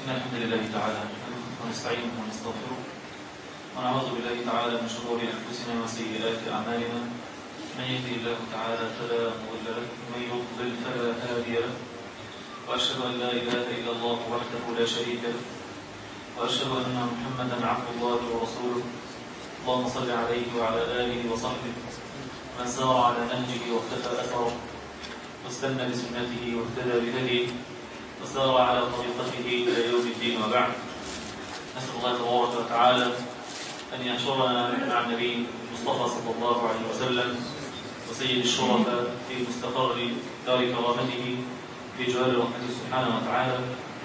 إن الحمد لله تعالى ونستعينه ونستغفره ونعوذ بالله تعالى من شرور أنفسنا وسيئات أعمالنا من يهدي الله تعالى فلا مضل له ومن يضلل فلا هادي له وأشهد أن لا إله إلا الله وحده لا شريك له وأشهد أن محمدا عبد الله ورسوله اللهم صل عليه وعلى آله وصحبه من سار على نهجه واختفى أثره واستنى بسنته واهتدى بهديه وسار على طريقته إلى يوم الدين وبعد نسأل الله تبارك وتعالى أن يحشرنا مع النبي المصطفى صلى الله عليه وسلم وسيد الشرفاء في مستقر دار كرامته في جوار رحمته سبحانه وتعالى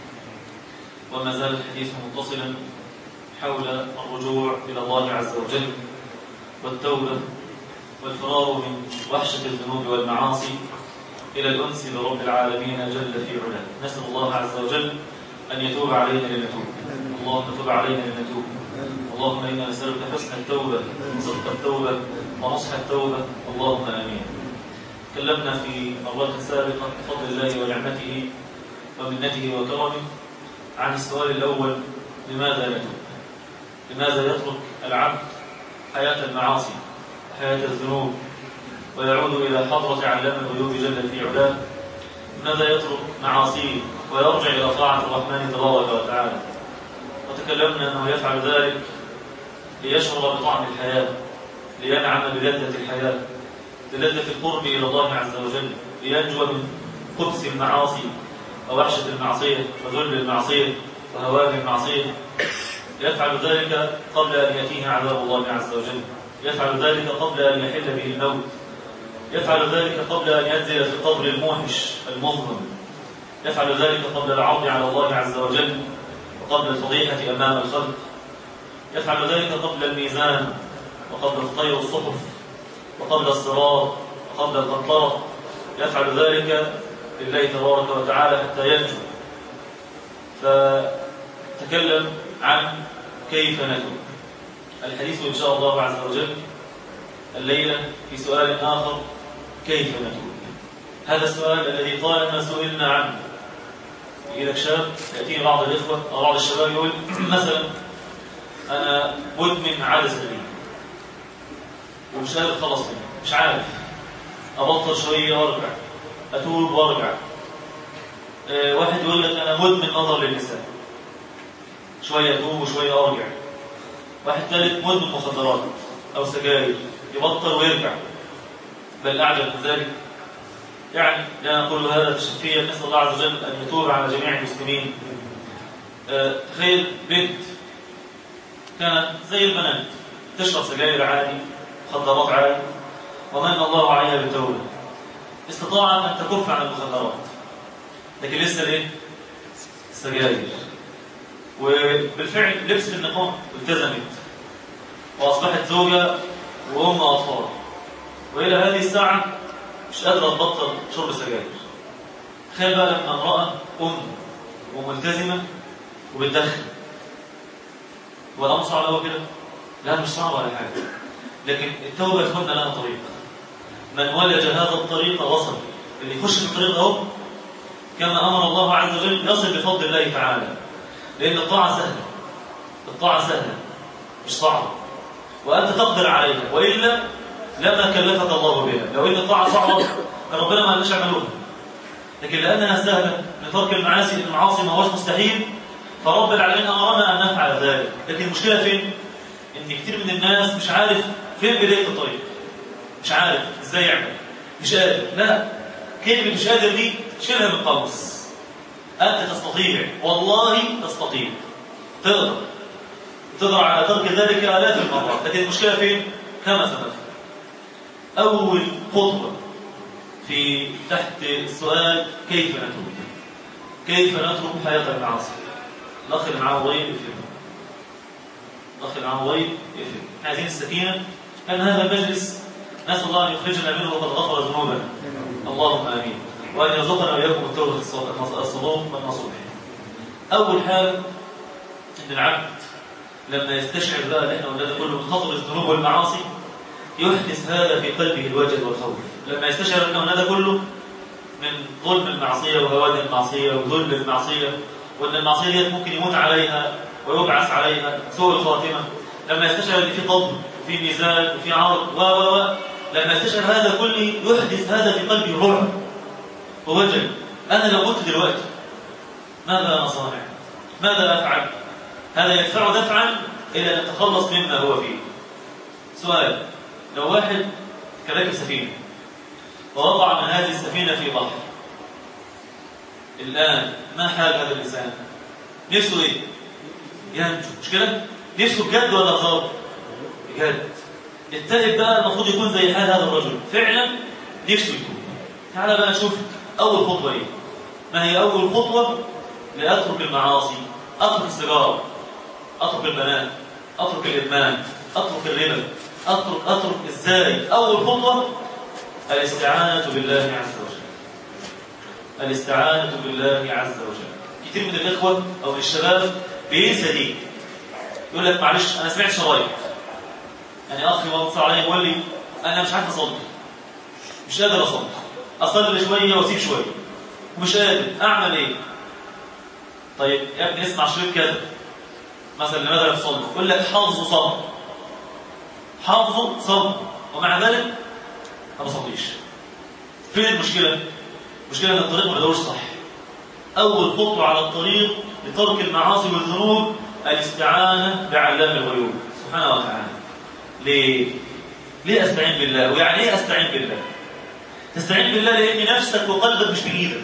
وما زال الحديث متصلا حول الرجوع إلى الله عز وجل والتوبة والفرار من وحشة الذنوب والمعاصي إلى الأنس برب العالمين جل في علاه نسأل الله عز وجل أن يتوب علينا لنتوب اللهم تب علينا لنتوب اللهم إنا نسألك حسن التوبة وصدق التوبة ونصح التوبة اللهم آمين تكلمنا في مرات سابقة بفضل الله ونعمته ومنته وكرمه عن السؤال الأول لماذا نتوب لماذا يترك العبد حياة المعاصي حياة الذنوب ويعود إلى حضرة علام الغيوب جل في علاه لماذا يترك معاصيه ويرجع إلى طاعة الرحمن تبارك وتعالى وتكلمنا أنه يفعل ذلك ليشعر بطعم الحياة لينعم بلذة الحياة بلذة القرب إلى الله عز وجل لينجو من قدس المعاصي ووحشة المعصية وذل المعصية وهوان المعصية يفعل ذلك قبل أن يأتيه عذاب الله عز وجل يفعل ذلك قبل أن يحل به الموت يفعل ذلك قبل أن ينزل في القبر الموحش المظلم يفعل ذلك قبل العرض على الله عز وجل وقبل الفضيحة أمام الخلق يفعل ذلك قبل الميزان وقبل تطير الصحف وقبل الصراط وقبل القنطرة يفعل ذلك لله تبارك وتعالى حتى ينجو فتكلم عن كيف نتوب الحديث إن شاء الله عز وجل الليلة في سؤال آخر كيف نتوب هذا السؤال الذي طالما سئلنا عنه يجي لك شاب يأتي بعض الإخوة أو بعض الشباب يقول مثلا أنا مدمن عادة سرية ومش قادر أتخلص منها مش عارف أبطل شوية وأرجع أتوب وأرجع أه واحد يقول لك أنا مدمن نظر للنساء شوية أتوب وشوية أرجع واحد ثالث مدمن مخدرات أو سجاير يبطل ويرجع بل أعجب من ذلك يعني لا نقول هذا تشفيا نسأل الله عز وجل أن يتوب على جميع المسلمين أه تخيل بنت كانت زي البنات تشرب سجاير عادي مخدرات عادي ومن الله عليها بالتوبة استطاعت أن تكف عن المخدرات لكن لسه ليه؟ السجاير وبالفعل لبست النقاب والتزمت وأصبحت زوجة وأم أطفال وإلى هذه الساعة مش قادرة تبطل شرب سجاير تخيل بقى لما امرأة أم وملتزمة وبتدخن هو الأمر صعب قوي كده؟ لا مش صعب ولا حاجة لكن التوبة يا اخوانا لها طريق من ولج هذا الطريق وصل اللي يخش في الطريق اهو كما أمر الله عز وجل يصل بفضل الله تعالى لأن الطاعة سهلة الطاعة سهلة مش صعبة وأنت تقدر عليها وإلا لما كلفك الله بها لو إن الطاعة صعبة كان ربنا ما قالش اعملوها لكن لأنها سهلة لترك المعاصي المعاصي ما هوش مستحيل فرب العالمين أمرنا أن نفعل ذلك لكن المشكلة فين؟ إن كتير من الناس مش عارف فين بداية الطريق مش عارف إزاي يعمل مش قادر لا كلمة مش قادر دي شيلها من القاموس أنت تستطيع والله تستطيع تقدر تقدر على ترك ذلك آلاف المرات لكن المشكلة فين؟ كما سنفهم أول خطوة في تحت السؤال كيف نتوب كيف نترك حياة المعاصي الأخ اللي معاه موبايل يفهم الأخ اللي معاه موبايل يفهم عايزين السكينة كان هذا المجلس نسأل الله أن يخرجنا منه وقد غفر ذنوبنا اللهم آمين وأن يرزقنا وإياكم التوبة الصدوق والنصوح أول حاجة إن العبد لما يستشعر بقى ان احنا قلنا كله من خطر الذنوب والمعاصي يحدث هذا في قلبه الوجد والخوف لما يستشعر ان هذا كله من ظلم المعصيه وهوان المعصيه وذل المعصيه وان المعصيه ديت ممكن يموت عليها ويبعث عليها سوء الخاتمه لما يستشعر ان في قبر وفي ميزان وفي عرض و و و لما يستشعر هذا كله يحدث هذا في قلبه رعب ووجل انا لو مت دلوقتي ماذا انا صانع؟ ماذا افعل؟ هذا يدفع دفعا الى ان نتخلص مما هو فيه. سؤال لو واحد كان راكب سفينه ووقع من هذه السفينه في بحر الان ما حال هذا الانسان؟ نفسه ايه؟ ينجو مش كده؟ نفسه بجد ولا هزار؟ بجد التائب بقى المفروض يكون زي حال هذا الرجل فعلا نفسه يكون تعال بقى نشوف اول خطوه ايه ما هي اول خطوه لاترك المعاصي اترك السيجاره اترك البنات اترك الادمان اترك الربا اترك اترك ازاي اول خطوه الاستعانه بالله عز وجل الاستعانه بالله عز وجل كتير من الاخوه او من الشباب بينسى دي يقول لك معلش انا سمعت شرايط يعني اخي ما اتصل عليا يقول لي انا مش عارف اصلي مش قادر اصلي اصلي شويه واسيب شويه ومش قادر اعمل ايه طيب يا ابني اسمع شريط كذا مثلا لماذا لا تصلي يقول لك حافظه صبر حافظه صبر ومع ذلك ما بصليش فين المشكله المشكله ان الطريق ما بدورش صح اول خطوه على الطريق لترك المعاصي والذنوب الاستعانه بعلام الغيوب سبحانه وتعالى ليه ليه استعين بالله ويعني ايه استعين بالله تستعين بالله لان نفسك وقلبك مش بايدك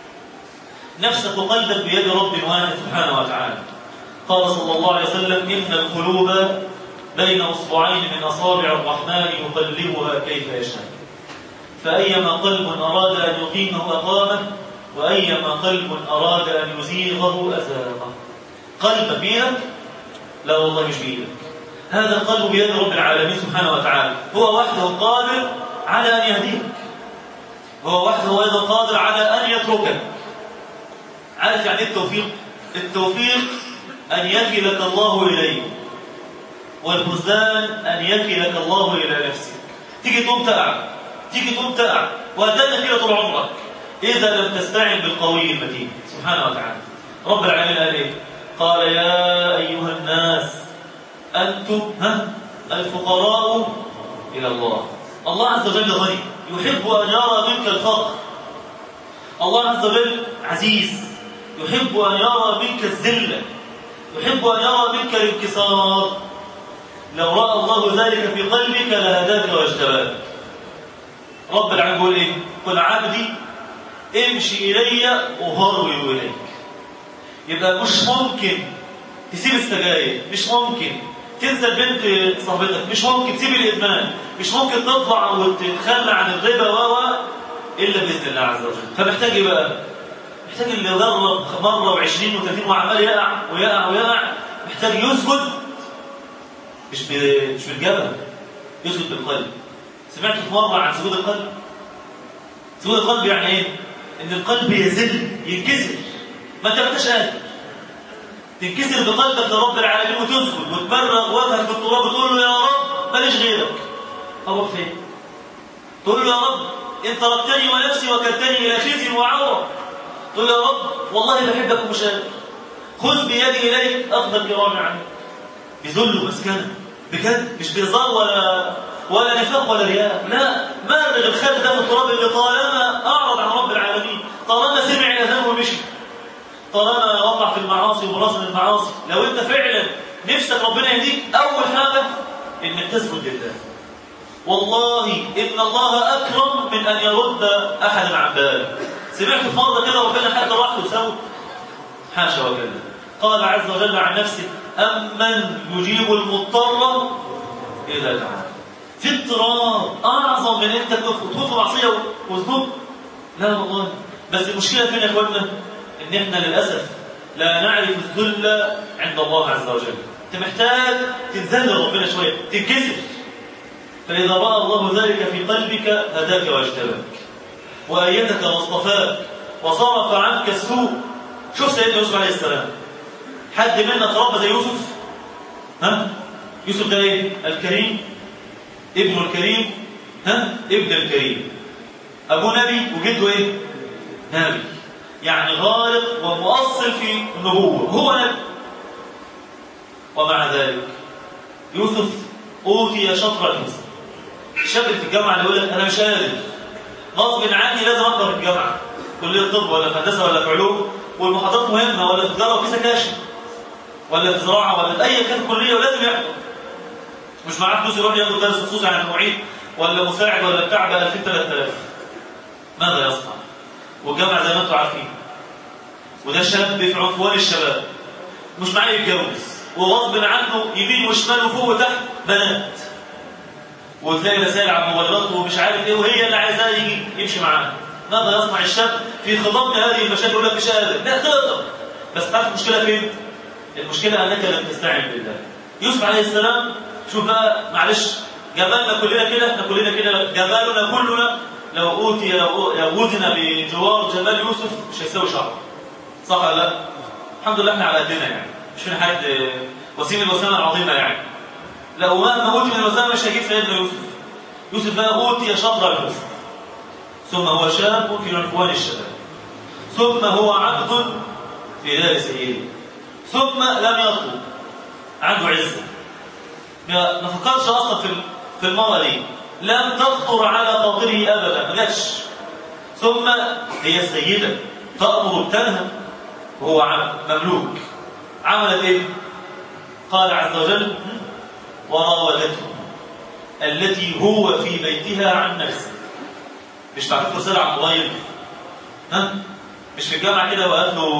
نفسك وقلبك بيد رب واحد سبحانه وتعالى قال صلى الله عليه وسلم ان القلوب بين اصبعين من اصابع الرحمن يقلبها كيف يشاء فايما قلب اراد ان يقيمه اقامه وايما قلب اراد ان يزيغه ازاغه قلبك بيدك لا والله مش بيدك هذا القلب بيد رب العالمين سبحانه وتعالى هو وحده قادر على ان يهديك هو وحده ايضا قادر على ان يتركك عارف يعني التوفيق التوفيق ان يكلك الله اليه والخذلان ان يكلك الله الى نفسك تيجي تقوم تقع تيجي تقوم تقع وهتبقى كده طول عمرك اذا لم تستعن بالقوي المتين سبحانه وتعالى رب العالمين قال ايه قال يا ايها الناس انتم ها الفقراء الى الله الله عز وجل غني يحب ان يرى منك الفقر الله عز وجل عزيز يحب ان يرى منك الذله يحب ان يرى منك الانكسار لو راى الله ذلك في قلبك لهداك واجتباك رب العالمين يقول ايه قل عبدي امشي الي اهرول اليك يبقى مش ممكن تسيب السجاير مش ممكن تنزل بنت صاحبتك مش ممكن تسيب الادمان مش ممكن تطلع وتتخلى عن الربا و الا باذن الله عز وجل فمحتاج ايه بقى محتاج اللي يجرب مره و20 و30 وعمال يقع ويقع ويقع محتاج يسجد مش مش بالجبل يسجد بالقلب سمعت في مره عن سجود القلب سجود القلب يعني ايه ان القلب يذل ينكسر ما انت ما انتش قادر تنكسر بقلبك لرب العالمين وتسجد وتمرغ وجهك في التراب وتقول له يا رب ماليش غيرك هو فين تقول له يا رب ان تركتني ونفسي وكلتني الى خزي وعوره تقول يا رب والله بحبك ومش قادر خذ بيدي اليك اخذ الكرام عنك بذل ومسكنه بجد مش بهزار ولا ولا نفاق ولا رياء لا مرغ الخال ده في التراب اللي طالما اعرض عن رب العالمين طالما سمع الاذان ومشي طالما وقع في المعاصي ومراسم المعاصي لو انت فعلا نفسك ربنا يهديك اول حاجه انك تسجد لله والله ان الله اكرم من ان يرد احد عن باله سمعت في مره كده ربنا حتى لوحده سوى حاشا وكذا قال عز وجل عن نفسه امن يجيب المضطر اذا دعاه في اضطراب اعظم من انت تكون في معصيه وذنوب لا والله بس المشكله فين يا اخوانا ان احنا للاسف لا نعرف الذل عند الله عز وجل انت محتاج تنزل ربنا شويه تنكسر فاذا راى الله ذلك في قلبك هداك واجتباك وايدك واصطفاك وصرف عنك السوء شوف سيدنا يوسف عليه السلام حد منا تربى زي يوسف ها يوسف ده ايه الكريم ابن الكريم ها ابن الكريم ابوه نبي وجده ايه نبي يعني غارق ومؤصل في النبوة هو نبي ومع ذلك يوسف أوتي شطر الحسن الشاب في الجامعة اللي يقول لك أنا مش قادر غصب عني لازم أحضر الجامعة كلية طب ولا في هندسة ولا في علوم والمحاضرات مهمة ولا في تجارة وفي سكاشن ولا في زراعة ولا في أي كان كلية ولازم يحضر مش معاه فلوس يروح ياخد درس خصوصي عن المعيد ولا مساعد ولا بتاع ب 2000 3000 ماذا يصنع؟ والجامعة زي ما انتم عارفين وده شاب في عنفوان الشباب مش معاه يتجوز وغصب عنه يمين وشمال وفوق وتحت بنات وتلاقي رسائل على موبايلات ومش عارف ايه وهي اللي عايزاه يجي يمشي معاها ماذا يصنع الشاب في خضم هذه المشاكل يقول لك مش قادر لا تقدر بس تعرف المشكله فين؟ المشكله انك لم تستعن بالله يوسف عليه السلام شوف بقى معلش جمالنا كلنا كده احنا كلنا كده جمالنا كلنا لو اوتي لو لو وزن بجوار جمال يوسف مش هيساوي شعر صح ولا لا؟ الحمد لله احنا على قدنا يعني مش فينا حد وسيم الوسامه العظيمه يعني لو مهما اوتي من الوسامه مش هيجيب سيدنا يوسف يوسف بقى اوتي شطر الحسن ثم هو شاب في عنفوان الشباب ثم هو عبد في دار سيده ثم لم يطلب عنده عزه ما فكرش اصلا في في المرأة دي لم تخطر على خاطره ابدا ما جاتش ثم هي السيده تامر تنهى وهو مملوك عملت ايه قال عز وجل وراودته التي هو في بيتها عن نفسه مش بعت رساله على الموبايل ها مش في الجامعه كده وقالت له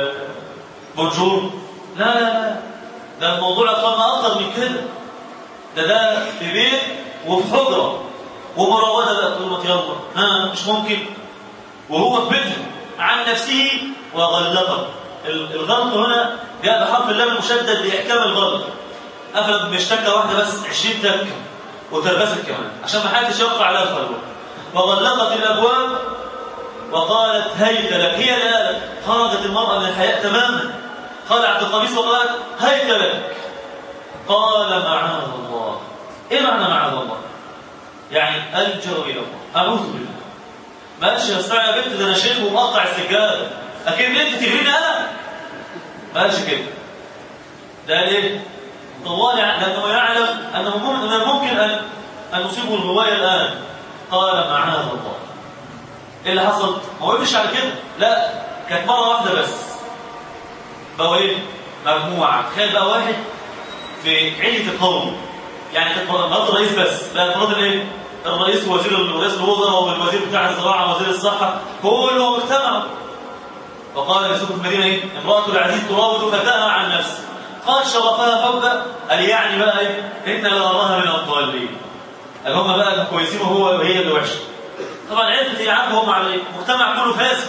بونجور لا لا لا ده الموضوع يا اخوانا اكتر من كده ده ده في بيت وفي حجره ومراوده بقى تقول له يلا ها مش ممكن وهو في بيته عن نفسه وغلقه الغلق هنا جاء بحرف اللام المشدد لاحكام الغلق قفلت بشتكه واحده بس 20 تكه وتربست كمان عشان ما حدش يوقع عليها الخلوه وغلقت الابواب وقالت هيت لك هي لا خرجت المراه من الحياء تماما خلعت القميص وقالت هيت لك قال معاذ الله ايه معنى معاذ الله يعني الجا الى الله اعوذ بالله ماشي يا استاذ يا بنت ده انا شيخ ومقطع السجاده اكيد انت تجريني انا ماشي كده ده ليه الله لانه يعلم انه من الممكن ان ان يصيبه الغوايه الان قال معاذ الله ايه اللي حصل ما وقفش على كده لا كانت مره واحده بس بقوا ايه مجموعه تخيل بقى واحد في عيله القوم يعني كانت مرات الرئيس بس بقى مرات الايه الرئيس ووزير رئيس الوزراء والوزير بتاع الزراعه وزير الصحه كلهم اجتمعوا وقال يوسف في المدينه ايه امراه العزيز تراود فتاها عن نفسه قال شرفها حبا قال يعني بقى ايه ان لنراها من الضالين قال هم بقى كويسين وهو وهي اللي وحشه طبعا عرفت يلعبهم على المجتمع كله فاسد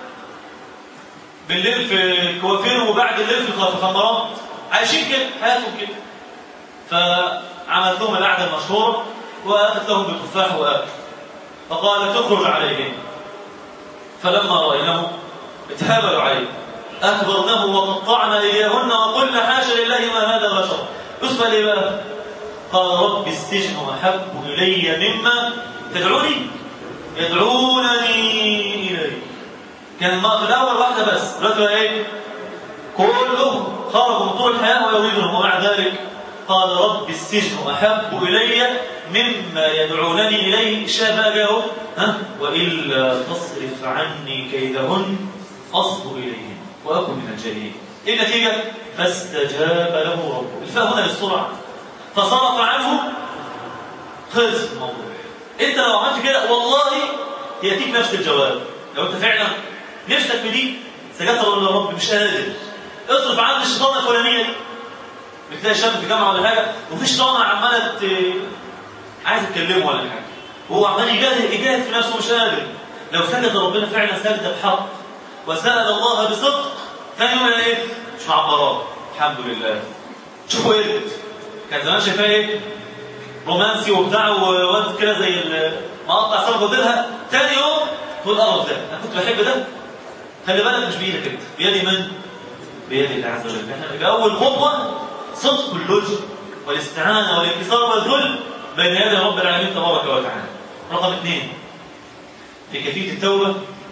بالليل في كوافير وبعد الليل في خمرات عايشين كده حياتهم كده فعملت لهم القعده المشهوره واتت لهم بالتفاح واكل فقال تخرج عليهم فلما رايناه اتهابلوا عليه أكبرناه وقطعنا إياهن وقلنا حاشا لله ما هذا بشر اسمع ليه بقى قال رب السجن أحب إلي مما تدعوني يدعونني إليه كان في الأول واحدة بس دلوقتي إيه كلهم خرجوا من طول الحياة ويريدون ومع ذلك قال رب السجن أحب إلي مما يدعونني إليه شاب أجاهم ها وإلا تصرف عني كيدهن أصب إليهم وأكن من الجاهلين إيه النتيجة؟ فاستجاب له ربه الفاء هنا للسرعة فصرف عنه خلص الموضوع انت لو عملت كده والله يأتيك نفس الجواب لو انت فعلا نفسك في دي سجدت تقول يا رب مش قادر اصرف عني الشيطانه الفلانيه دي بتلاقي شاب في جامعه ولا حاجه وفي شيطانه عماله عايز تكلمه ولا حاجه وهو عمال يجاهد يجاهد في نفسه مش قادر لو سجد ربنا فعلا سجد بحق وسأل الله بصدق ثاني يوم ايه؟ مش معبرات الحمد لله شوفوا ايه كان زمان شايفاه ايه؟ رومانسي وبتاع وواد كده زي مقطع سمك وديلها ثاني يوم تقول قرف ده انا كنت بحب ده خلي بالك مش بايدك انت بيد من؟ بيد الله عز وجل احنا يبقى اول خطوه صدق اللجوء والاستعانه والانكسار والذل بين يدي رب العالمين تبارك وتعالى رقم اثنين في كيفيه التوبه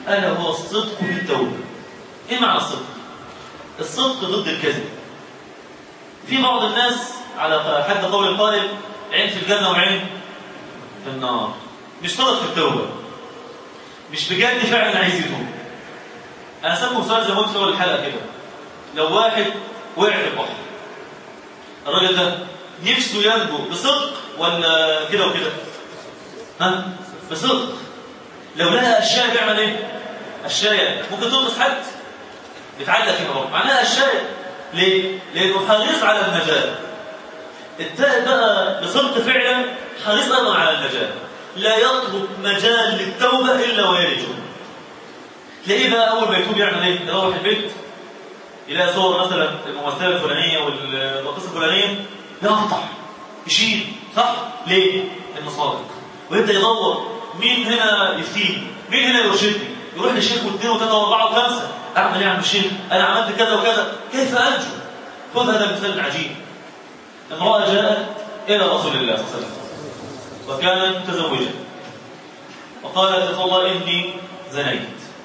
ألا هو الصدق في التوبة إيه معنى الصدق؟ الصدق ضد الكذب في بعض الناس على حد قول القائل عين في الجنة وعين في النار مش صدق في التوبة مش بجد فعلا عايز يتوب أنا سألكم سؤال زي ما قلت في أول الحلقة كده لو واحد وقع في البحر الراجل ده نفسه ينجو بصدق ولا كده وكده؟ ها؟ بصدق لو لها أشياء بيعمل إيه؟ أشياء ممكن تنقص حد بيتعلق فيها برضه معناها أشياء ليه؟ لأنه حريص على النجاة التائب بقى بصدق فعلا حريص أيضا على النجاة لا يطلب مجال للتوبة إلا ويرجو تلاقيه بقى أول ما يتوب يعمل إيه؟ يروح البيت يلاقي صور مثلا الممثلة الفلانية والقصة الفلانية يقطع يشيل صح؟ ليه؟ لأنه صادق ويبدأ يدور مين هنا يفتيني؟ مين هنا يرشدني؟ يروح للشيخ واثنين وثلاثة وأربعة وخمسة أعمل إيه يا عم الشيخ؟ أنا عملت كذا وكذا كيف أنجو؟ خذ هذا المثال العجيب امرأة جاءت إلى رسول الله صلى الله عليه وسلم وكانت متزوجة وقالت يا الله إني زنيت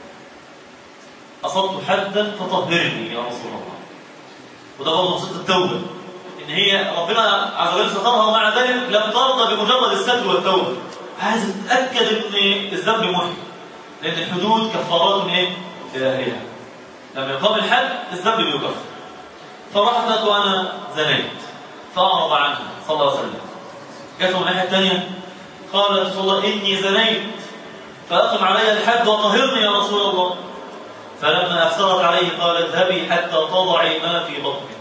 أصبت حدا فطهرني يا رسول الله وده برضه صدق التوبة إن هي ربنا عز وجل سترها ومع ذلك لم ترضى بمجرد الستر والتوبة عايز تتأكد إن الذنب محي لأن الحدود كفارات من إيه؟ لأهلها لما يقام الحد الذنب بيكفر فراحت قالت وأنا زنيت فأعرض عنها صلى الله عليه وسلم جاءت من الناحية الثانية قالت رسول الله إني زنيت فأقم علي الحد وطهرني يا رسول الله فلما أفسرت عليه قال اذهبي حتى تضعي ما في بطنك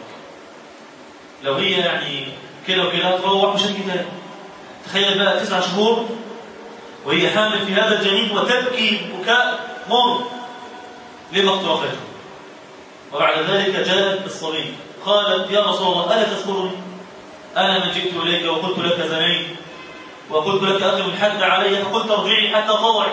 لو هي يعني كده وكده تروح مش كده تخيل بقى تسع شهور وهي حامل في هذا الجنين وتبكي بكاء مر لوقت وفاته وبعد ذلك جاءت بالصبي قالت يا رسول الله ألا تذكرني أنا من جئت إليك وقلت لك زنيت وقلت لك أقم الحد علي فقلت ارجعي حتى تضعي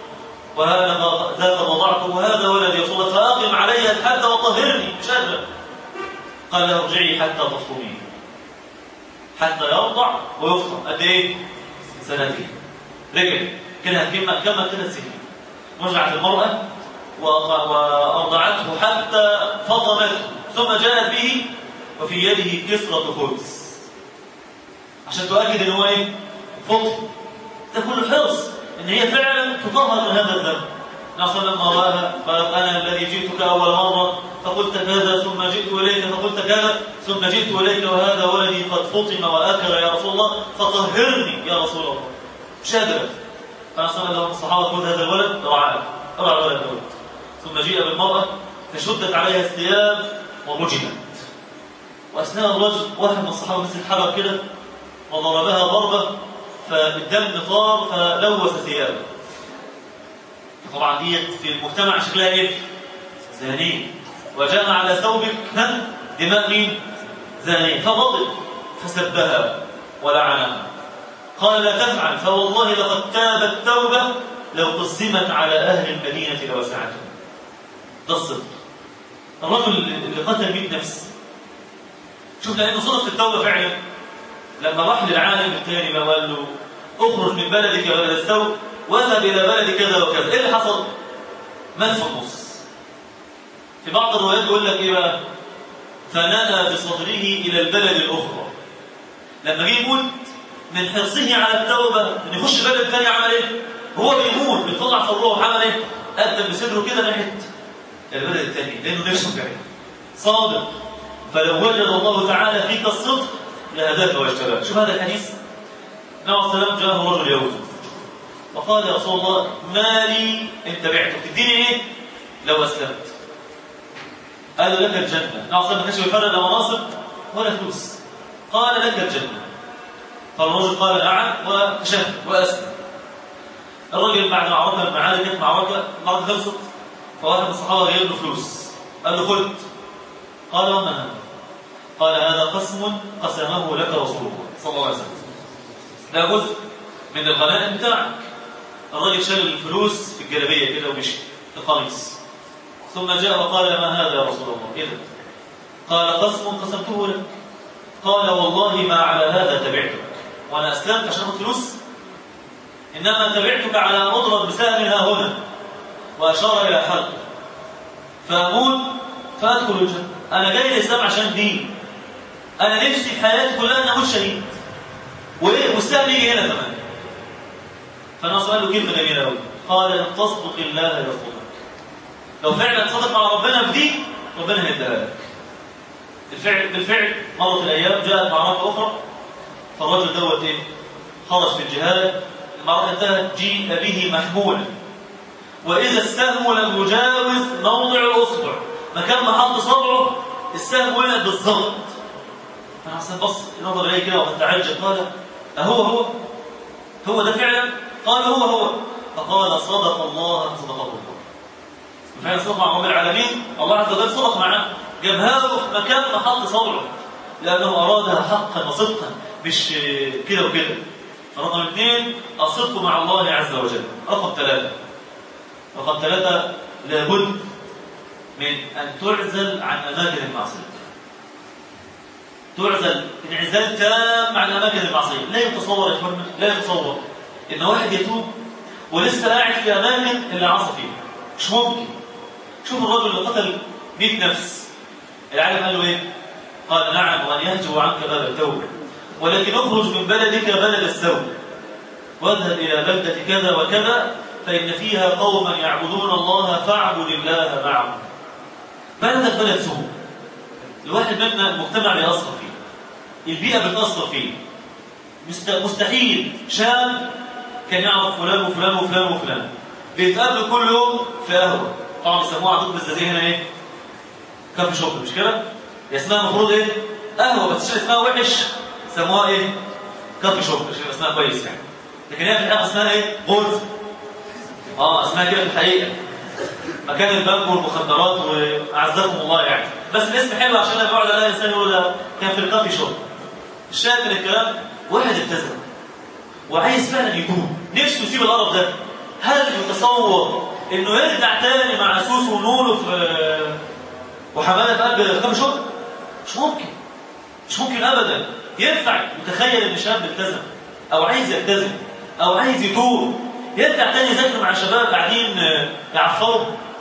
وهذا ذاك وضعت وهذا ولدي رسول الله فأقم علي الحد وطهرني مش قادرة قال ارجعي حتى تصومي حتى يرضع ويفطر قد ايه؟ سنتين رجع كده كما كما ثلاث سنين رجعت المرأة وأرضعته حتى فطمته ثم جاءت به وفي يده كسرة خبز عشان تؤكد ان هو ايه؟ فطر ده كله حرص ان هي فعلا تطهر من هذا الذنب نصر لما رآها قالت أنا الذي جئتك أول مرة فقلت كذا ثم جئت إليك فقلت كذا ثم جئت إليك وهذا ولدي قد فطم وأكل يا رسول الله فطهرني يا رسول الله مش قادر فنصر لهم الصحابة خذ هذا الولد رعاه رعى الولد الولد ثم جيء بالمرأة فشدت عليها الثياب ورجمت وأثناء الرجم واحد من الصحابة مسك حجر كده وضربها ضربة فالدم طار فلوث ثيابه طبعا دي في المجتمع شكلها ايه؟ زانية وجاء على ثوبك دماء مين؟ زانية فغضب فسبها ولعنها قال لا تفعل فوالله لقد تابت توبة لو قسمت على أهل المدينة لوسعتهم ده الصدق الرجل اللي قتل 100 نفس شوف لأنه صدق في التوبة فعلا لما راح للعالم الثاني ما قال له اخرج من بلدك يا بلد الثوب واذهب الى بلد كذا وكذا ايه اللي حصل مات في النص في بعض الروايات يقول لك ايه بقى فنأى بصدره الى البلد الاخرى لما جه يموت من حرصه على التوبه ان يخش بلد ثاني عمل ايه هو بيموت بيطلع في الروح عمل ايه قدم بصدره كده ناحيه البلد الثاني لانه نفسه فعلا صادق فلو وجد الله تعالى فيك الصدق لهداك واجتباك شوف هذا الحديث النبي عليه السلام جاءه رجل يوسف فقال يا رسول الله ما لي ان تبعتك تديني ايه لو اسلمت قال لك الجنه النبي عليه السلام ما كانش بيفرق لا مناصب ولا فلوس قال لك الجنه فالرجل قال نعم وشهد واسلم الرجل بعد معركه المعارك كانت معركه المعركه خلصت فواحد من الصحابه جايب له فلوس قال له خذ قال وما هذا قال هذا قسم قسمه لك رسول الله صلى الله عليه وسلم ده جزء من الغنائم بتاعك الراجل شال الفلوس في الجلابيه كده ومشي في القميص ثم جاء وقال ما هذا يا رسول الله اذا قال قسم قسمته لك قال والله ما على هذا تبعتك وانا اسلمت عشان اخد فلوس انما تبعتك على مضرب بسهم ها هنا وأشار إلى حلق فأموت فأدخل الجنة أنا جاي الإسلام عشان دين أنا نفسي في حياتي كلها أن أموت شهيد وإيه والسهم يجي هنا كمان فأنا سؤال له كلمة جميلة أوي قال إن تصدق الله يصدقك لو فعلا صدق مع ربنا في دي ربنا هيديها لك بالفعل بالفعل مرت الأيام جاءت معركة أخرى فالرجل دوت إيه خرج في الجهاد المعركة انتهت جيء به محمولا وإذا السهم لم يجاوز موضع الأصبع مكان ما حط صبعه السهم وقع بالظبط فأنا حسن بص نظر إليه كده وتعجب قال أهو هو هو ده فعلا قال هو هو فقال صدق الله صدق الله فعلا صدق مع رب العالمين الله عز وجل صدق معاه جابها له في مكان ما حط صبعه لأنه أرادها حقا وصدقا مش كده وكده رقم اثنين الصدق مع الله عز وجل رقم ثلاثة رقم ثلاثة لابد من أن تعزل عن أماكن المعصية تعزل انعزال تام عن أماكن المعصية لا يتصور يا إخواننا لا يتصور إن واحد يتوب ولسه قاعد في أماكن اللي عصى فيها مش ممكن شوف الرجل اللي قتل 100 نفس العالم قال له إيه؟ قال نعم وأن يهجو عنك باب التوبة ولكن اخرج من بلدك بلد السوء واذهب إلى بلدة كذا وكذا فإن فيها قوما يعبدون الله فاعبد الله معهم بلدك بلد سوء الواحد منا المجتمع بيأثر فيه البيئة بتأثر فيه مستحيل شاب كان يعرف فلان وفلان وفلان وفلان بيتقابلوا كل يوم في قهوة طبعا بيسموها عندكم بالزازيه هنا ايه؟ كافي شوب مش كده؟ اسمها المفروض ايه؟ قهوة بس عشان اسمها وحش سموها ايه؟ كافي شوب عشان اسمها كويس يعني لكن هي في الحقيقة اسمها ايه؟ غرز اه اسمها كده في الحقيقة مكان البنك والمخدرات واعزكم الله يعني بس الاسم حلو عشان لما يقعد عليها انسان يقول ده كان في الكافي شوب الشاهد من الكلام واحد التزم وعايز فعلا يتوب نفسه يسيب القرف ده هل يتصور انه يرجع تاني مع سوس ونونو في وحماده في قلب الكافي شوب مش ممكن مش ممكن ابدا ينفع متخيل ان شاب التزم او عايز يلتزم او عايز يتوب يرجع تاني يذاكر مع الشباب قاعدين يعفروا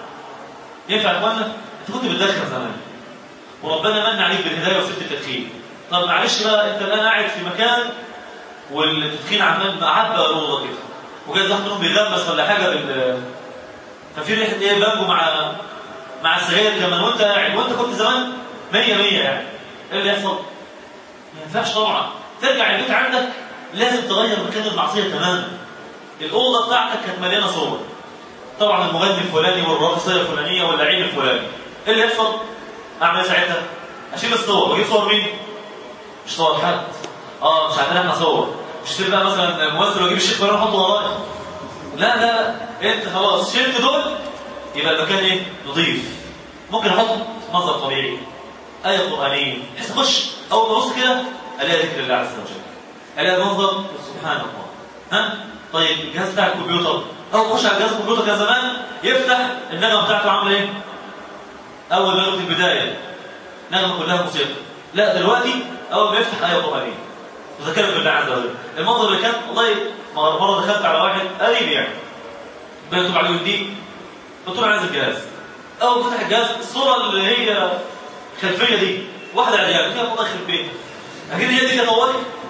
ينفع يا اخوانا انت كنت بتدخن زمان وربنا من عليك بالهدايه وسبت التدخين طب معلش بقى انت الان قاعد في مكان والتدخين عمال معبى الاوضه كده وجاي واحد منهم بيغمس ولا حاجه بال ففي ريحه ايه بانجو مع مع السجاير كمان وانت قاعد وانت كنت زمان 100 100 يعني ايه اللي يحصل؟ ما ينفعش طبعا ترجع البيت عندك لازم تغير مكان المعصيه تماما الاوضه بتاعتك كانت مليانه صور طبعا المغني الفلاني والراقصيه الفلانيه واللعيب الفلاني ايه اللي يحصل؟ اعمل ايه ساعتها؟ اشيل الصور واجيب صور مين؟ مش صور حد اه مش عندنا احنا صور مش اشتري بقى مثلا ممثل واجيب الشيخ فلان احطه ورايا لا لا انت خلاص شلت دول يبقى المكان ايه؟ نظيف ممكن احط منظر طبيعي آية قرآنية بحيث أخش أول ما أبص كده ألاقي ذكر الله عز وجل ألاقي منظر سبحان الله ها طيب الجهاز بتاع الكمبيوتر أول ما أخش على جهاز الكمبيوتر كان زمان يفتح النغمة بتاعته عاملة إيه؟ أول ما يقول في البداية نغمة كلها موسيقى لا دلوقتي أول ما يفتح آية قرآنية وذكرت بالله عز وجل المنظر اللي كان والله مرة دخلت على واحد قريب يعني بيكتب عليه دي قلت له عايز الجهاز أول ما فتح الجهاز الصورة اللي هي الخلفيه دي واحده عريانه كده الله يخرب بيتها اكيد هي دي تطوري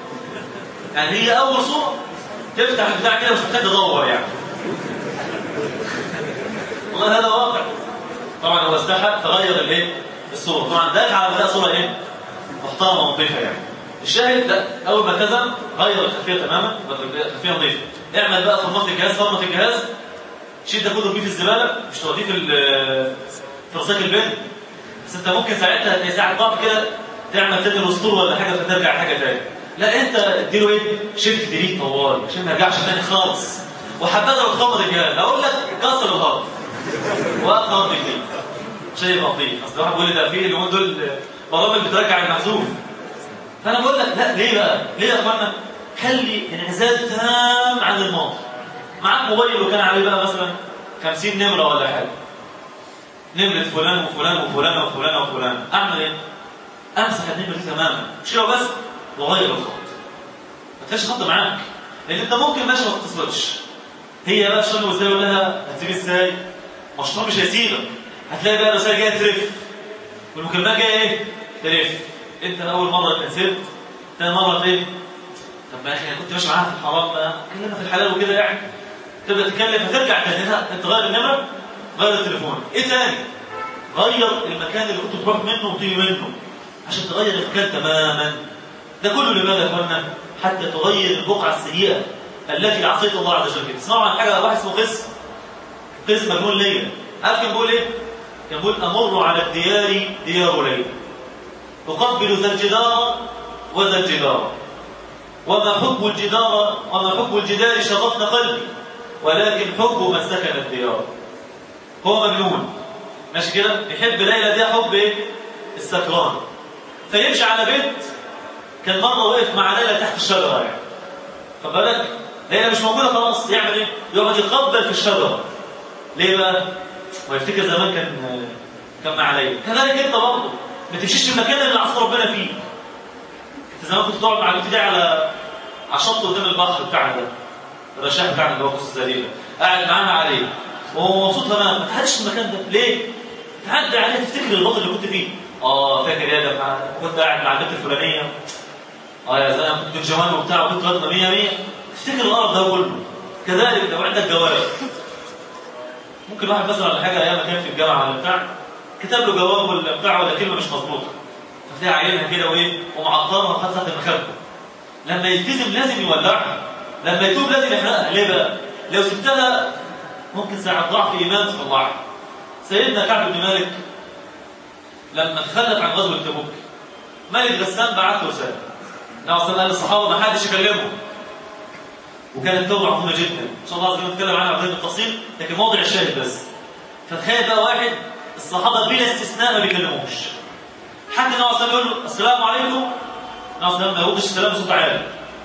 يعني هي اول صوره تفتح البتاع كده مش محتاج تدور يعني والله هذا واقع طبعا هو استحى فغير الايه الصوره طبعا ده على بدأ صوره ايه محترمه ونظيفه يعني الشاهد لا اول ما التزم غير الخلفيه تماما الخلفيه نظيفه اعمل بقى فرمات الجهاز فرمه الجهاز شيل ده كله فيه في الزباله مش توديه في في رصاص البيت بس انت ممكن ساعتها تلاقي ساعه ضعف كده تعمل تاني الاسطول ولا حاجه فترجع حاجه تاني لا انت اديله ايه شيفت ديليت طوال عشان ما يرجعش تاني خالص وحبذا لو تخبط الجهاز اقول لك كسر الهارد وقت هارد جديد عشان يبقى نظيف اصل واحد بيقول لي ده في اليومين دول برامج بترجع المحذوف فانا بقول لك لا ليه بقى؟ ليه يا اخوانا؟ خلي انعزال تام عن الماضي معاك موبايل وكان عليه بقى مثلا 50 نمره ولا حاجه نمرة فلان وفلان وفلان وفلان وفلان أعمل إيه؟ أمسح النمرة تماما شيله بس وغير الخط ما تخليش خط معاك لأن أنت ممكن ماشي ما تتصلش هي بقى الشغل وازاي يقول لها هتسيب ازاي؟ مشروع مش هيسيبك هتلاقي بقى الرسائل جايه ترف والمكالمات جايه ايه؟ ترف انت اول مره كسبت ثاني مره ايه؟ طب ما يا اخي انا كنت ماشي معاها في الحرام بقى كلمها في الحلال وكده يعني تبدا تتكلم فترجع تاني لا انت غير النمره غير التليفون ايه تاني؟ غير المكان اللي كنت تروح منه وتيجي منه عشان تغير المكان تماما ده كله لماذا يا اخوانا؟ حتى تغير البقعه السيئه التي عصيت الله عز وجل فيها تسمعوا عن حاجه واحد اسمه قس قس مجنون ليا عارف كان بيقول ايه؟ كان بيقول امر على الديار ديار ليل اقبل ذا الجدار وذا الجدار وما حب الجدار وما حب الجدار شغفنا قلبي ولكن حب من سكن الديار هو مجنون ماشي كده بيحب ليلى دي حب ايه السكران فيمشي على بنت كان مره وقف مع ليلى تحت الشجره يعني خد بالك ليلى مش موجوده خلاص يعمل ايه يقعد يقبل في الشجره ليه بقى ويفتكر زمان كان كان مع ليلى كذلك انت برضه ما تمشيش في المكان اللي عصى ربنا فيه انت زمان كنت تقعد مع البنت دي على على شط قدام البحر بتاعنا ده الرشاح بتاعنا اللي هو قصص الزليله قاعد معاها عليه وهو مبسوط تمام ما تحدش في المكان ده ليه؟ تعدي عليه تفتكر الوضع اللي كنت فيه اه فاكر يا ده كنت قاعد مع البنت الفلانيه اه يا زلمه كنت جوان وبتاع وكنت غلطه 100 100 تفتكر القرف ده كله كذلك لو عندك جواب ممكن واحد مثلا ولا حاجه ايام ما كان في الجامعه ولا بتاع كتب له جواب ولا بتاع ولا كلمه مش مظبوطه فتلاقي عينها كده وايه ومعطرها وخد تحت المخده لما يلتزم لازم يولعها لما يتوب لازم يحرقها ليه بقى؟ لو سبتها ممكن ساعة ضعف إيمان تطلعها سيدنا كعب بن مالك لما تخلف عن غزوة تبوك مالك غسان بعت له رسالة النبي صلى الله عليه للصحابة ما حدش يكلمهم وكانت توبة عظيمة جدا إن شاء الله عز وجل نتكلم عنها بعدين بالتفصيل لكن موضع الشاهد بس فتخيل بقى واحد الصحابة بلا استثناء ما بيكلموش حتى النبي صلى الله عليه وسلم يقول له السلام عليكم النبي صلى الله عليه وسلم ما يردش السلام بصوت عالي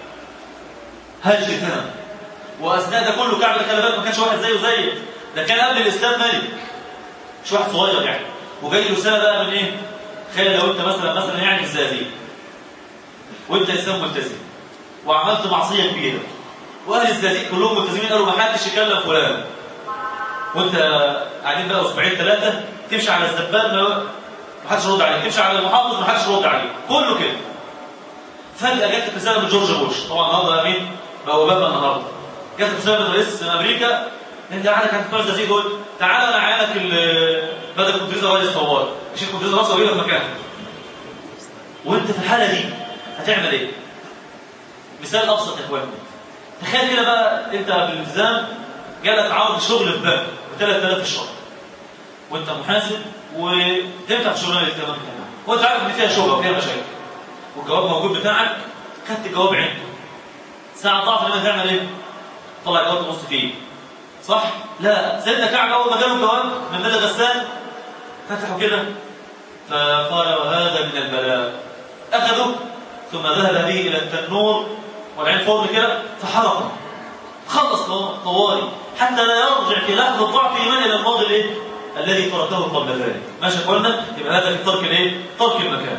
هل كلام واثناء ده كله كعب خلي بالك ما كانش واحد زيه زيك ده كان قبل الاسلام ملك مش واحد صغير يعني وجاي له رساله بقى من ايه؟ تخيل لو انت مثلا مثلا يعني الزقازيق وانت انسان ملتزم وعملت معصيه كبيره واهل الزقازيق كلهم ملتزمين قالوا ما حدش يكلم فلان وانت قاعدين بقى اسبوعين ثلاثه تمشي على الزبال ما حدش يرد عليك تمشي على المحافظ ما حدش يرد عليك كله كده فجاه جت رساله من جورج بوش طبعا النهارده مين؟ بقى اوباما النهارده جت رساله من رئيس امريكا انت عندك عند بتوع الزقازيق دول تعالى انا اعينك بدل الكمبيوتر رئيس طوال مش الكمبيوتر راسه ويجي في مكانه وانت في الحاله دي هتعمل ايه؟ مثال ابسط يا اخواني تخيل كده بقى انت بالالتزام جالك عرض شغل في بنك ب 3000 في الشهر وانت محاسب وتنفع في شغلانه التمام كمان وانت عارف ان فيها شغل وفيها مشاكل والجواب موجود بتاعك خدت الجواب عنده ساعة ضعف لما تعمل ايه؟ طلع جواب تبص فيه صح؟ لا سيدنا كعب اول ما جاله الجواب من بلد غسان فتحوا كده فقال وهذا من البلاء اخذه ثم ذهب به الى التنور والعين فرن كده فحرقه خلص طوالي حتى لا يرجع في لحظه ضعف ايمان الى الماضي الايه؟ الذي تركه قبل ذلك ماشي يا اخوانا يبقى هذا في ترك الايه؟ ترك المكان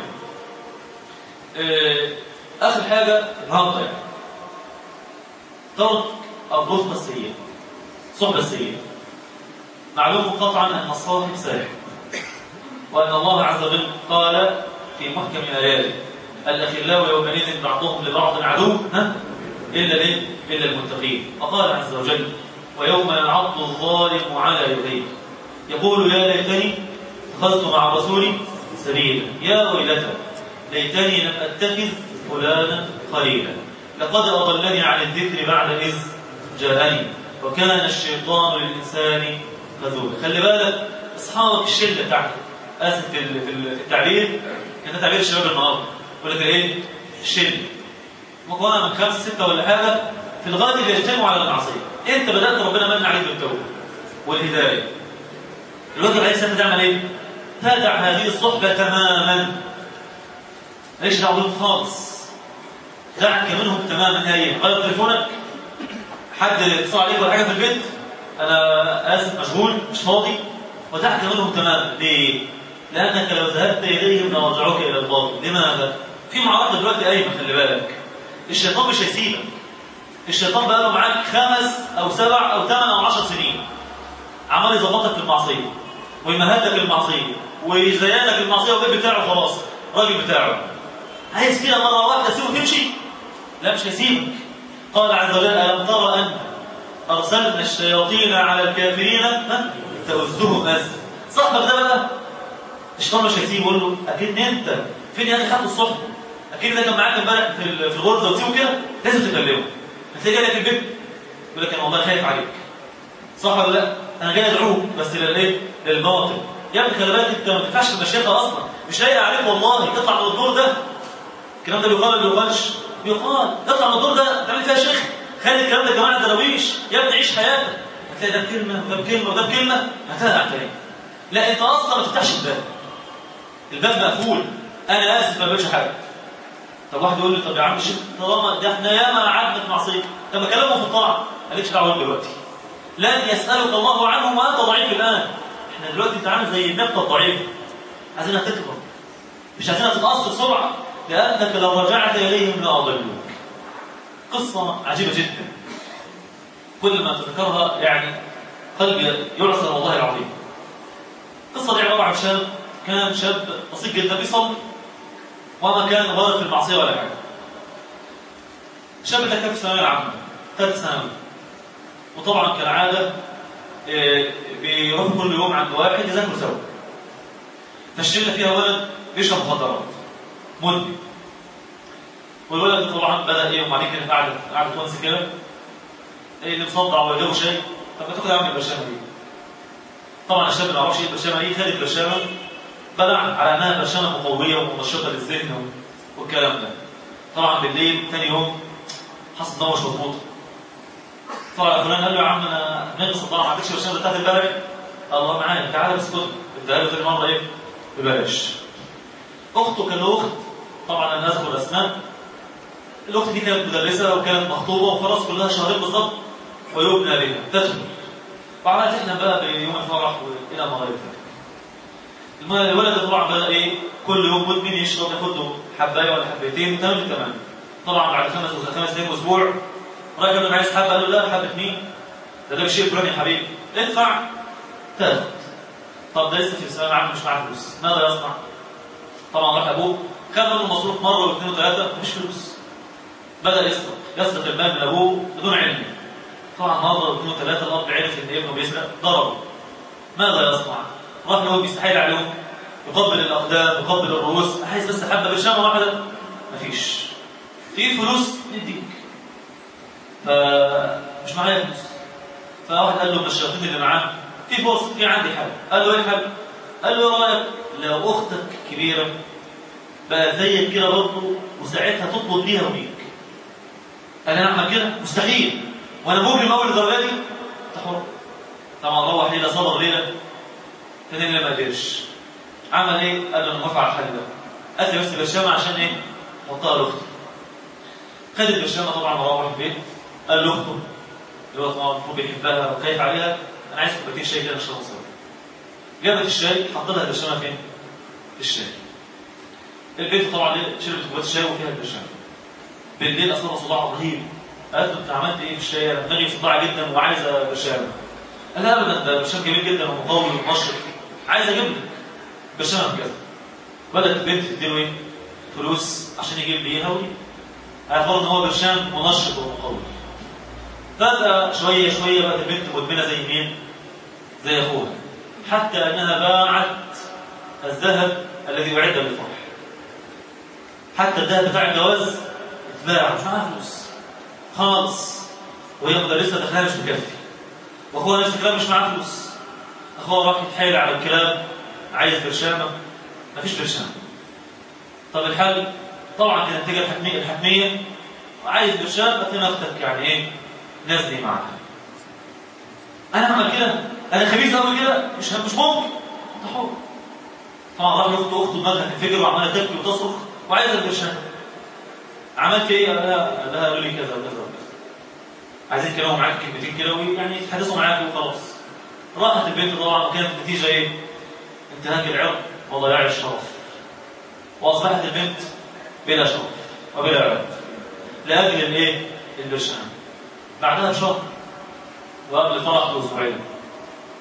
إيه اخر حاجه النهارده يعني ترك الرفقه السيئه صحبه السيئه معلوم قطعا ان الصاحب سائر وان الله عز وجل قال في محكم اياته الاخلاء يومئذ بعضهم لبعض عدو ها الا ليه؟ الا المتقين وقال عز وجل ويوم يعض الظالم على يديه يقول يا ليتني اتخذت مع رسولي سبيلا يا ويلتى ليتني لم اتخذ فلانا خليلا لقد اضلني عن الذكر بعد اذ جاءني وكان الشيطان للانسان خذولا خلي بالك اصحابك الشله بتاعتك اسف في التعبير كان تعبير الشباب النهارده يقول لك ايه الشله مكونه من خمسه سته ولا حاجه في الغالب يجتمعوا على المعصيه انت بدات ربنا من عليك بالتوبه والهدايه الوجه عليه السلام تعمل ايه؟ تدع هذه الصحبه تماما ليش دعوه بهم خالص دعك منهم تماما هي غير تليفونك حد اتصل عليك ولا حاجه في البيت انا اسف مشغول مش فاضي ودعك منهم تماما ليه؟ لانك لو ذهبت اليهم لرجعوك الى الباطل لماذا؟ في معركه دلوقتي قايمه خلي بالك الشيطان مش هيسيبك الشيطان بقى له معاك خمس او سبع او ثمان او عشر سنين عمال يظبطك في المعصيه ويمهدك المعصيه ويزينك المعصيه والبيت بتاعه خلاص راجل بتاعه عايز كده مره واحده سيبه تمشي لا مش هسيبك قال عز وجل الم ترى ان ارسلنا الشياطين على الكافرين ها؟ تؤذهم أذى صاحبك ده بقى الشيطان مش هيسيبه يقول له اكيد انت فين يا اخي خدت الصحبه اكيد ده كان معاك امبارح في ال- في الغرزه وتسيبه كده لازم تكلمه هتلاقيه جاي لك البيت يقول لك انا والله خايف عليك صح ولا لا؟ انا جاي ادعوك بس للايه؟ للباطل يا ابني خلي بالك انت ما تنفعش في المشيخه اصلا مش لايق عليك والله اطلع من الدور ده الكلام ده بيقال ولا ما بيقالش؟ بيقال اطلع من الدور ده تعمل فيها شيخ خلي الكلام ده يا جماعه الدراويش يا ابني عيش حياتك هتلاقي ده بكلمه وده بكلمه وده بكلمه هتلعب تاني لا انت اصلا ما تفتحش الباب الباب مقفول انا اسف ما بعملش حاجه طب واحد يقول لي طب يا عم الشيخ طالما ده احنا ياما قعدنا في معصيه طب ما كلامه في الطاعه مالكش دعوه دلوقتي لن يسالك الله عنه وانت ضعيف الان احنا دلوقتي انت عامل زي النبته الضعيفه عايزينها تكبر مش عايزينها تتاثر بسرعه لانك لو رجعت اليهم لاضلوك قصه عجيبه جدا كل ما تذكرها يعني قلبي يعصر والله العظيم القصه دي عباره عن شاب كان شاب بسيط جدا بيصلي وما كان غلط في المعصيه ولا حاجه الشاب ده كان في الثانويه العامه ثالث ثانوي وطبعا كالعاده آه، بيروح كل يوم عند واحد يذاكروا سوا فالشله فيها ولد بيشرب مخدرات مدمن والولد ده طبعا بدا ايه وبعدين كده قاعد قاعد وانس كده ايه اللي مصدع وجابه شاي طب ما تاخد يا عم البرشامه دي طبعا الشاب ما يعرفش ايه البرشامه دي خد البرشامه بلع على انها برشامه مقويه ومنشطه للذهن والكلام ده طبعا بالليل ثاني يوم حصل دموع مش مظبوطه طبعا فلان قال له يا عم انا دماغي صداع ما عندكش برشامه بتاعت امبارح الله معايا تعالى بس خد اديها له ثاني مره ايه ببلاش اخته كان له اخت طبعا انا اذكر اسماء الاخت دي كانت مدرسه وكانت مخطوبه وخلاص كلها شهرين بالظبط ويبنى بها تدخل وعملت احنا بقى بيوم الفرح والى ما غير ذلك المهم الولد ده طبعا بدا ايه كل يوم مدمن يشرب ياخد له حبايه ولا حبايتين تمام التمام طبعا بعد خمس خمس ايام اسبوع راجل اللي عايز حبه قال له لا حبه مين؟ ده ده بشيء فلاني يا حبيبي ادفع تاخد طب ده لسه في الثانويه العامه مش معاه فلوس ماذا يصنع؟ طبعا راح ابوه خد منه مصروف مره واثنين وثلاثه مفيش فلوس بدا يسرق يسرق المال من ابوه بدون علم طبعا مره واثنين وثلاثه الاب عرف ان ابنه بيسرق ضربه ماذا يصنع؟ راح له بيستحيل عليهم يقبل الاقدام يقبل الرؤوس عايز بس حبه برشامه واحده مفيش في فلوس نديك فمش معايا فلوس فواحد قال له من الشياطين اللي معاه في فرصه في عندي حل قال له ايه الحل؟ قال له ايه رايك لو اختك كبيره بقى زيك كده برضه وساعتها تطلب ليها وبيك انا اعمل كده مستحيل وانا مجرم اول الدرجه دي أنت حر طبعا روح ليله صبر ليله تاني ليله ما قدرش عمل ايه؟ قال له انا موافق على الحل ده قال لي بس برشامه عشان ايه؟ حطها لاختي خد البرشامه طبعا وروح البيت قال لاخته اللي هو طبعا المفروض بيحبها وخايف عليها انا عايز كوبايتين شاي كده نشربها سوا جابت الشاي حط لها البرشامه فين؟ في الشاي البنت طبعا ايه شربت كوبايه الشاي وفيها البرشامه بالليل اصلا صداع رهيب قالت له انت عملت ايه في الشاي؟ انا دماغي صداع جدا وعايزه برشامه قال لها ابدا ده برشام جميل جدا ومقوي ومنشط عايز اجيب لك برشامه كذا بدات البنت تديله ايه؟ فلوس عشان يجيب ليها ويجيب هيعتبر ان هو برشام منشط ومقوي فجأة شوية شوية بقت البنت مدمنة زي مين؟ زي أخوها حتى أنها باعت الذهب الذي أعد للفرح حتى الذهب بتاع الجواز اتباع مش معاها فلوس خالص وهي مدرسة دخلها مش مكفي وأخوها نفس الكلام مش معاه فلوس أخوها راح يتحايل على الكلاب عايز برشامة مفيش برشامة طب الحل طبعا كانت النتيجة الحتمية الحتمية عايز برشام هتلاقي اختك يعني ايه نازلي معاها انا اعمل كده انا خبيث قوي كده مش مش ممكن انت حر طبعا راح لاخته اخته دماغها تنفجر وعماله تبكي وتصرخ وعايزه البرشام عملت ايه؟ قال لها قال لها قالوا لي كذا وكذا وكذا عايزين يتكلموا معاك كلمتين كده ويعني يتحدثوا معاك وخلاص راحت البنت طبعا وكانت النتيجه ايه؟ انتهاك العرض وضياع الشرف واصبحت البنت بلا شرف وبلا عرض لاجل الايه؟ البرشام بعدها بشهر وقبل فرح باسبوعين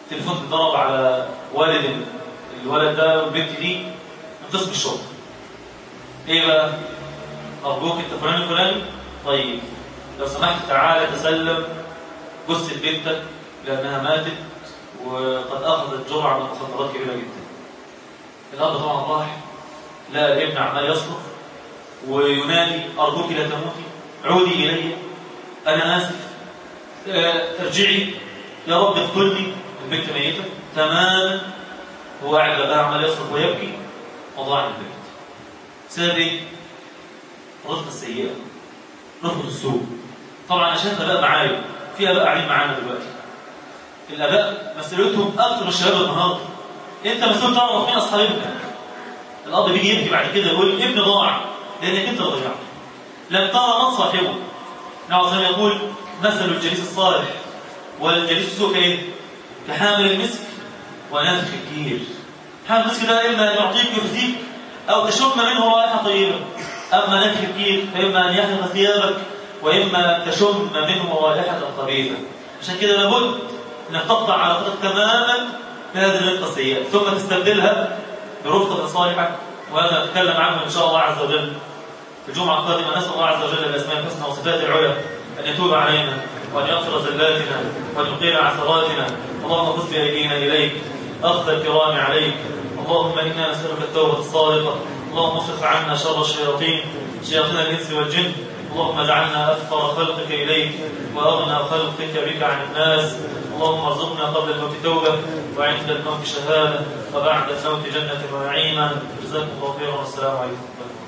تليفون اتضرب على والد الولد ده والبنت دي من قسم الشرطه ايه بقى ارجوك انت فلان الفلاني طيب لو سمحت تعالى تسلم جثه بنتك لانها ماتت وقد اخذت جرعه من المخدرات كبيره جدا الاب طبعا راح لقى الابن عمال يصرخ وينادي ارجوك لا تموتي عودي الي انا اسف آه، ارجعي يا رب اقتلني البنت ميته تماما هو قاعد بقى عمال يصرخ ويبكي وضاع البنت بسبب ايه؟ الرفقه السيئه رفقه السوء طبعا انا شايف اباء معايا في اباء قاعدين معانا دلوقتي الاباء مسؤوليتهم اكثر من الشباب النهارده انت مسؤول تعرف مين اصحاب ابنك الاب بيجي يبكي بعد كده يقول ابني ضاع لانك انت ضيعته لم ترى من صاحبه نعم صلى يقول مثل الجليس الصالح والجليس السوء كايه؟ كحامل المسك ونافخ الكير حامل المسك ده اما ان يعطيك يخزيك او تشم منه رائحه طيبه اما نافخ الكير فاما ان يحرق ثيابك واما تشم منه رائحه خبيثه عشان كده لابد انك تقطع علاقتك تماما بهذه الرفقه السيئه ثم تستبدلها برفقه صالحه وهذا نتكلم عنه ان شاء الله عز وجل في الجمعه القادمه نسال الله عز وجل باسماء الحسنى وصفاته العلى ان يتوب علينا وان يغفر زلاتنا وان يقيل عثراتنا اللهم خذ بايدينا اليك اخذ الكرام عليك اللهم انا نسالك التوبه الصادقه اللهم اصرف عنا شر الشياطين شياطين الانس والجن اللهم اجعلنا اثقل خلقك اليك واغنى خلقك بك عن الناس اللهم ارزقنا قبل الموت توبه وعند الموت شهاده وبعد الموت جنه ونعيما جزاكم الله خيرا والسلام عليكم ورحمه الله